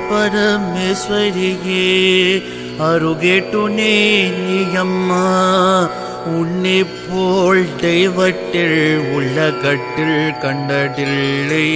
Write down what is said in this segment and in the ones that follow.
பரமேஸ்வரியே அருகேட்டுனே நீயம்மா உன்னை போல் தெய்வத்தில் உலகத்தில் கண்டதில்லை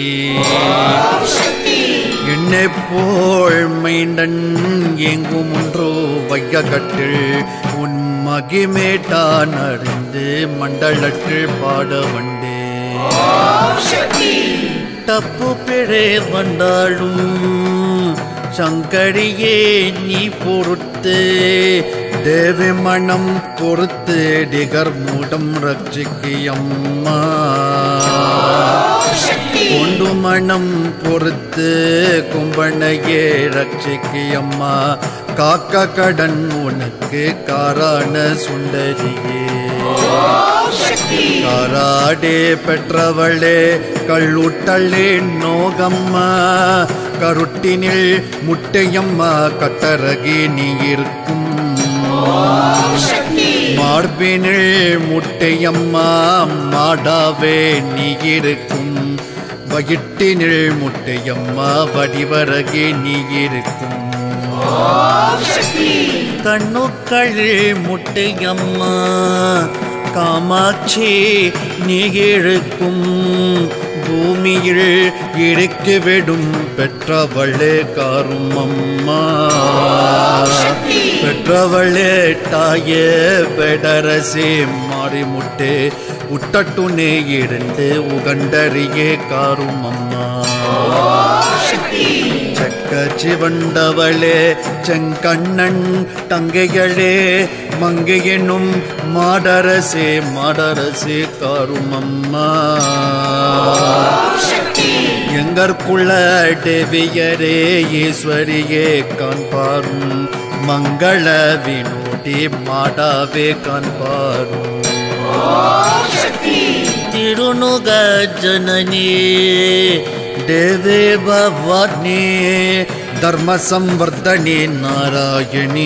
என்னை போல் மைண்டன் எங்கும் ஒன்றோ வையகத்தில் உன் மகிமேட்டான் அறிந்து மண்டலத்தில் பாட வந்தே தப்பு பிழை வந்தாலும் சங்கரியே நீ பொறுத்து தேவி மனம் பொறுத்து டிகர் மூடம் ரட்சிக்கு அம்மா கொண்டு மனம் பொறுத்து கும்பனையே ரட்சிக்கு அம்மா காக்க கடன் உனக்கு காரான சுண்டரியே காராடே பெற்றவளே கள்ளுட்டள்ளே நோகம்மா கருட்டினில் முட்டையம்மா கட்டரகி நீ இருக்கும் மார்பினில் முட்டையம்மா மாடாவே நீ இருக்கும் வயிற்றினில் முட்டையம்மா வடிவரகே நீ இருக்கும் கண்ணுக்களில் முட்டையம்மா காமாட்சி நீ இழுக்கும் பூமியில் இழுக்கு விடும் பெற்றவளே காரும் அம்மா பெற்றவளே தாயே பெடரசே மாறி முட்டே உட்டட்டுனே இருந்து உகண்டறியே காரும் அம்மா செக்க சிவண்டவளே செங்கண்ணன் தங்கைகளே மங்கையெனும் மாடரசே மாடரசே காருமம்மா எங்கற்குள்ள தேவியரே ஈஸ்வரியே காண்பாரும் மங்கள வினோடி மாடாவே காண்பாரும் திருணுக ஜனனி தேவே பவானி தர்ம சம்வர்தனி நாராயணி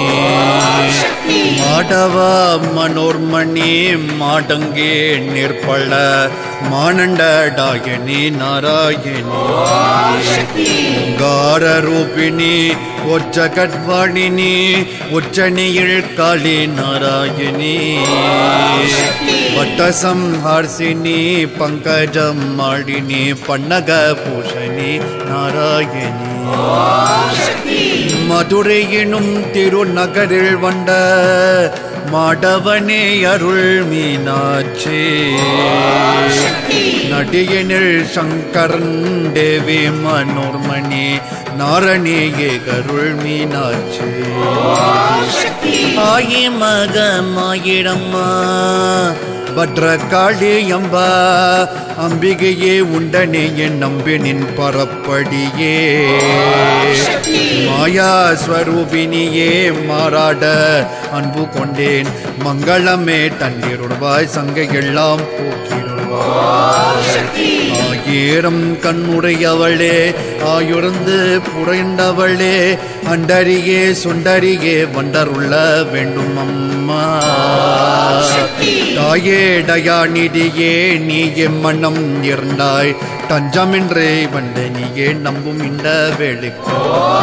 மாடவ மனோர்மணி மாடங்கே நிற்பள மானண்டடாயணி நாராயணி ஓங்கார ரூபிணி ஒச்ச கட்வாணினி உச்சனியில் காளி நாராயணி வட்டசம் ஹர்சினி பங்கஜம் மாடினி பன்னக பூஷணி நாராயணி மதுரையினும் திருநகரில் வந்த மாடவனே அருள் மீனாட்சி நடிகனில் சங்கரன் தேவி மனோர்மணி நாரணியே கருள் மீனாட்சி ஆயி மக மாயிடம்மா பத்ரகாளி அம்பா அம்பிகையே உண்டனே என் நம்பினின் பரப்படியே மாயா ஸ்வரூபினியே மாறாட அன்பு கொண்டேன் மங்களமே தண்ணீருடுவாய் சங்கை எல்லாம் போக்கிடுவாய் ஆயிரம் கண்ணுடையவளே ஆயுறந்து புரைண்டவளே அண்டரியே சுண்டரியே வண்டருள்ள வேண்டும் அம்மா தாயே டயாநிதியே நீ எம் மனம் இருந்தாய் தஞ்சமின்றே வந்த நீயே நம்பும் இந்த வேலைக்கு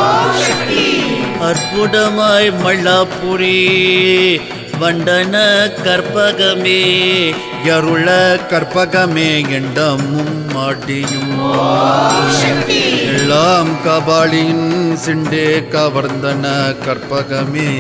அற்புதமாய் மல்லாபுரி வண்டன கற்பகமே யருள கற்பகமே எண்டமும் மாட்டியும் எல்லாம் கபாலின் சிண்டே கவர்ந்தன கற்பகமே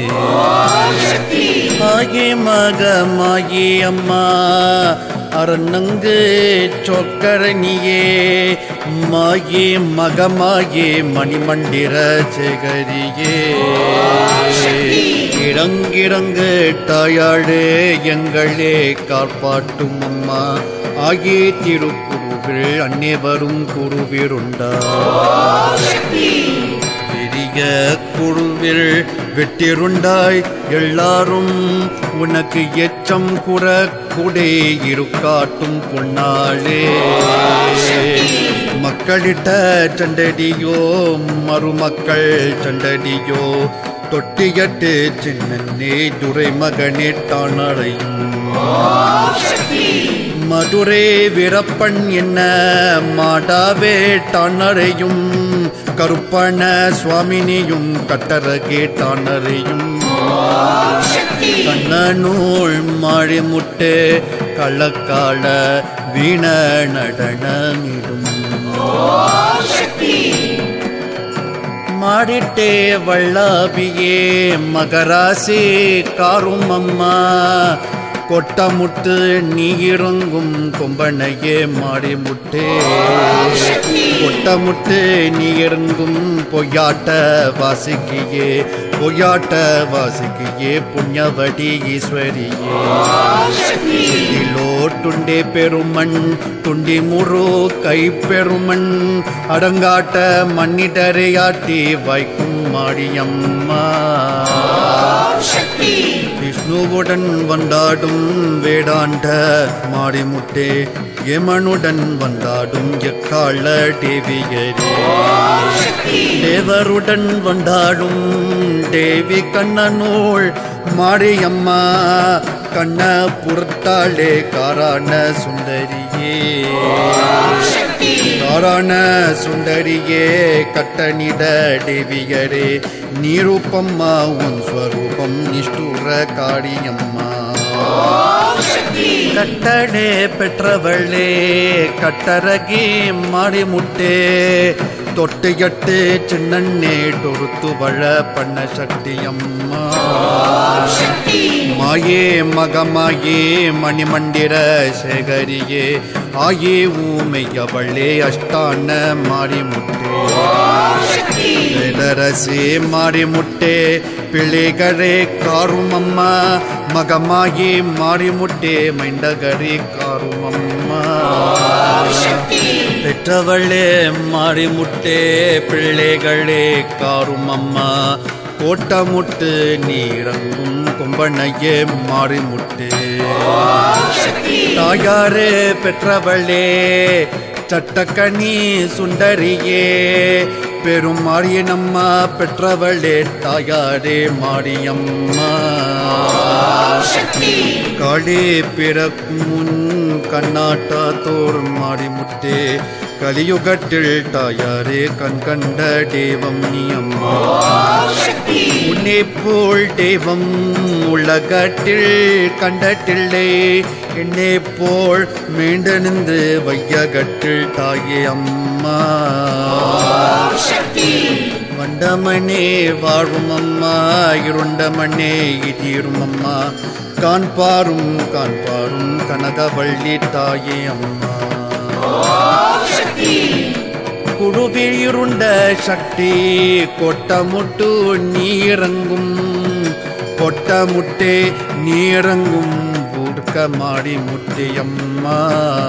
ஆகி மகமாகி அம்மா அரணங்கு சொக்கரணியே மாகி மகமாகி மணிமண்டிர சேகரியே இறங்கிறங்கு தாயாளே எங்களே காப்பாட்டும் அம்மா ஆகிய திருக்குருவில் அன்னே வரும் குருவிருண்டா பெரிய குழுவில் வெட்டிருண்டாய் எல்லாரும் உனக்கு எச்சம் குற கூடே இருக்காட்டும் பொன்னாளே மக்களிட்ட சண்டடியோ மருமக்கள் சண்டடியோ தொட்டியட்டு சின்னே துரை மகனே தானடையும் மதுரை வீரப்பன் என்ன மாடாவே டானரையும் கருப்பண சுவாமினியும் கட்டர கேட்டானரையும் கண்ணனூள் மாழி முட்டு கள்ளக்கால வீண நடனமிடும் ಮಾಡಿಟ್ಟೆ ವಳ್ಳಾಬಿಯೇ மகராசி காரும் அம்மா கொட்ட முட்டு நீருங்கும் கொம்பனையே மாடி முட்டே கொட்ட முட்டு நீருங்கும் பொய்யாட்ட வாசிக்கியே பொய்யாட்ட வாசிக்கியே புண்ணியவடி ஈஸ்வரியே டுண்டே பெருமண் துண்டி முரு கை பெருமண் அடங்காட்ட மண்ணிடரையாட்டி வைக்கும் மாடியம்மா விஷ்ணுவுடன் வந்தாடும் வேடாண்ட மாடிமுட்டே யமனுடன் வந்தாடும் எக்கால தேவியரே தேவருடன் வந்தாடும் தேவி கண்ணனூள் மாரியம்மா கண்ண புறத்தாளே காரான சுந்தரியே காரான சுந்தரியே கட்டணிட தேவியரே நீரூபம்மா உன் ஸ்வரூபம் நிஷ்டூர காரியம்மா கட்டடே பெற்றவளே கட்டரகி மாடி முட்டே தொட்டு எட்டு சின்னண்ணே டொருத்து வள பண்ண சக்தியம்மா மாயே மகமாயே மணிமண்டிர சேகரியே ஆயே ஊமையவளே அஷ்டான மாறி முட்டே வெலரசி மாறி முட்டே பிள்ளைகளே காரும் அம்மா மகமாயி மாறி முட்டே மைண்டகரி காரும் அம்மா பெற்றவளே மாறி முட்டே பிள்ளைகளே காரும் அம்மா கோட்டமுட்டு நீரங்கும் கும்பனையே மாறி முட்டே தாயாரே பெற்றவளே சட்டக்கனி சுண்டரியே பெரும் மாரியனம்மா பெற்றவளே தாயாரே மாரியம்மா காளி பிறக்கும் முன் கண்ணாட்டா தோர் மாடி முட்டே கலியுகத்தில் தாயாரே கண் கண்ட தெய்வம் நீ அம்மா உன்னை போல் தெய்வம் உலகத்தில் கண்டட்டில்லை என்னை போல் மீண்டெழுந்து வையகத்தில் தாயே அம்மா வண்டமணே வாழும் அம்மா இருண்டமணே இதீரும் அம்மா காண்பாரும் காண்பாரும் கனகவள்ளி தாயே அம்மா குழுவிருண்ட சக்தி கொட்டமுட்டு நீரங்கும் கொட்டமுட்டே நீரங்கும் புடுக்க மாடி முட்டியம்மா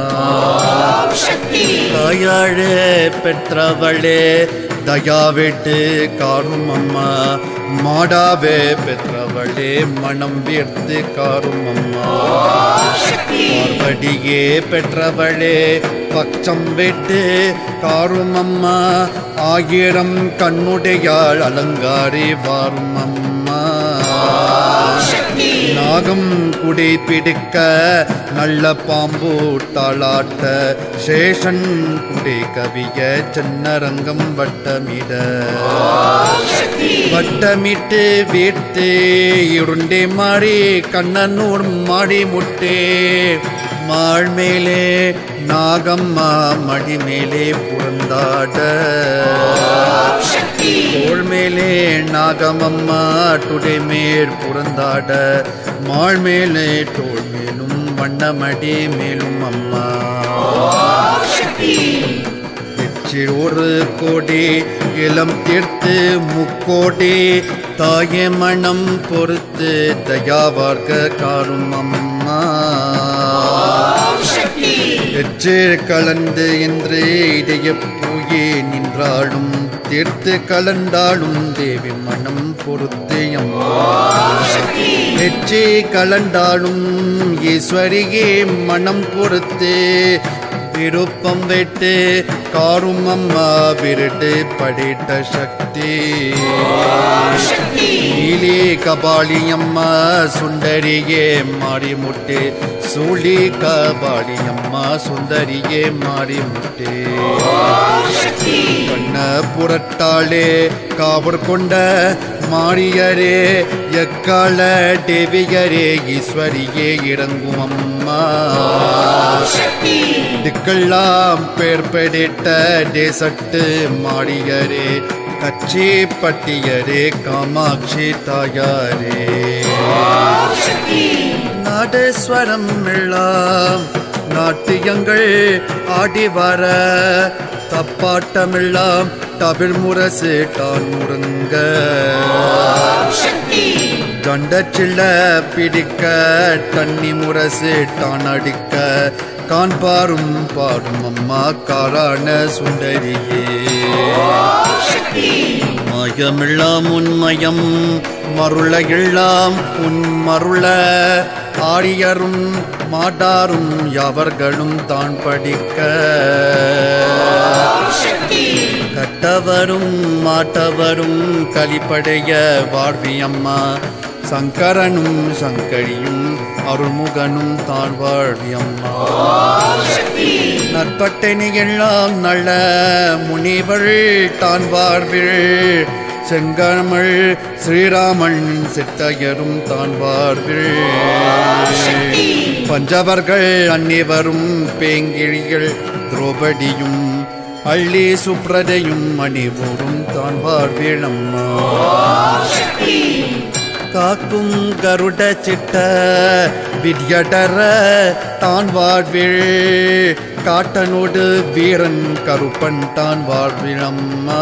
தாயாழே பெற்றவளே தயாவிட்டு காரும் அம்மா மாடாவே பெற்றவளே மனம் வீர்த்து காரும் அம்மா பார்வடியே பெற்றவளே பச்சம் விட்டு காரும் அம்மா ஆயிரம் கண்ணுடையாள் அலங்காரி வாரும் அம்மா நாகம் குடி பிடிக்க நல்ல பாம்பு தாளாட்ட சேஷன் குடி கவிய சின்னரங்கம் வட்டமிட வட்டமிட்டு வீட்டு இருண்டே மாறி கண்ணனூர் மாடி முட்டே மாள் மேலே நாகம்மா மடி மேலே புறந்தாட தோள் மேலே நாகமம்மா டுடை மேல் புறந்தாட மாள் மேலே தோள் மேலும் வண்ணமடி மேலும் அம்மா எச்சில் ஒரு கோடி இளம் தீர்த்து முக்கோடி தாய மனம் பொறுத்து தயாவார்க்க காரும் அம்மா எச்சில் கலந்து என்று இடைய பூயே நின்றாலும் தீர்த்து கலந்தாலும் தேவி மனம் பொறுத்து அம்மா எச்சி கலண்டாலும் ஈஸ்வரியே மனம் பொறுத்து விருப்பம் விட்டு காரும் அம்மா விருட்டு படித்த சக்தி நீலே கபாலி அம்மா சுண்டரியே மாறி முட்டு சூழி கபாடி அம்மா சுந்தரியே மாறிமுட்டே கண்ண புரட்டாளே காவற் கொண்ட மாரியரே எக்கால தேவியரே ஈஸ்வரியே இறங்கும் அம்மா திக்கெல்லாம் பேர் பெடிட்ட தேசட்டு மாடியரே கச்சி பட்டியரே காமாட்சி தாயாரே நாடேஸ்வரம் எல்லாம் நாட்டியங்கள் ஆடி வர தப்பாட்டமெல்லாம் தமிழ் முரசு டான் முருங்க தண்டச்சில்ல பிடிக்க தண்ணி முரசு டான் அடிக்க காண்பாரும் பாடும் அம்மா காரான சுந்தரியே மயமெல்லாம் உண்மயம் மருள எல்லாம் உன் மருள ஆரியரும் மாட்டாரும் யாவர்களும் தான் படிக்க கட்டவரும் மாட்டவரும் கலிப்படைய வாழ்வியம்மா சங்கரனும் சங்கரியும் அருள்முகனும் தான் வாழ்வியம்மா நற்பட்டணி எல்லாம் நல்ல முனிவர் தான் வாழ்வில் செங்கமள் ஸ்ரீராமன் சித்தையரும் தான் வாழ்வில் பஞ்சவர்கள் அந்நிவரும் பேங்கிழிகள் திரௌபதியும் அள்ளி சுப்ரதையும் அணிவோரும் தான் வாழ்வில் அம்மா காக்கும் கருட சிட்ட வித்யடர தான் வாழ்வில் காட்டனோடு வீரன் கருப்பன் தான் வாழ்வில் அம்மா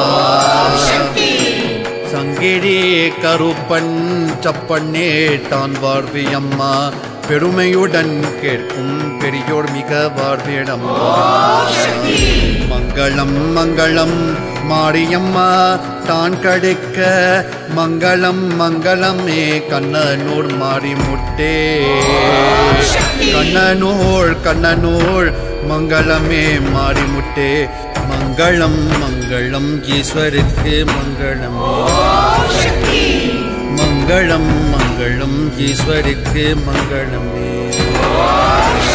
சங்கிடி கருப்பன் சப்பண்ணே தான் வாழ்வி அம்மா பெருமையுடன் கேட்கும் பெரியோர் மிக வாழ்விடம்மா மங்களம் மங்களம் மாரியம்மா தான் கடுக்க மங்களம் மங்களமே கண்ணனூர் மாறி முட்டே கண்ணனூர் கண்ணனூர் மங்களமே மாறி முட்டே மங்களம் மங்களம் ஈஸ்வருக்கு மங்களமே மங்களம் மங்களம் ஈஸ்வருக்கு மங்களமே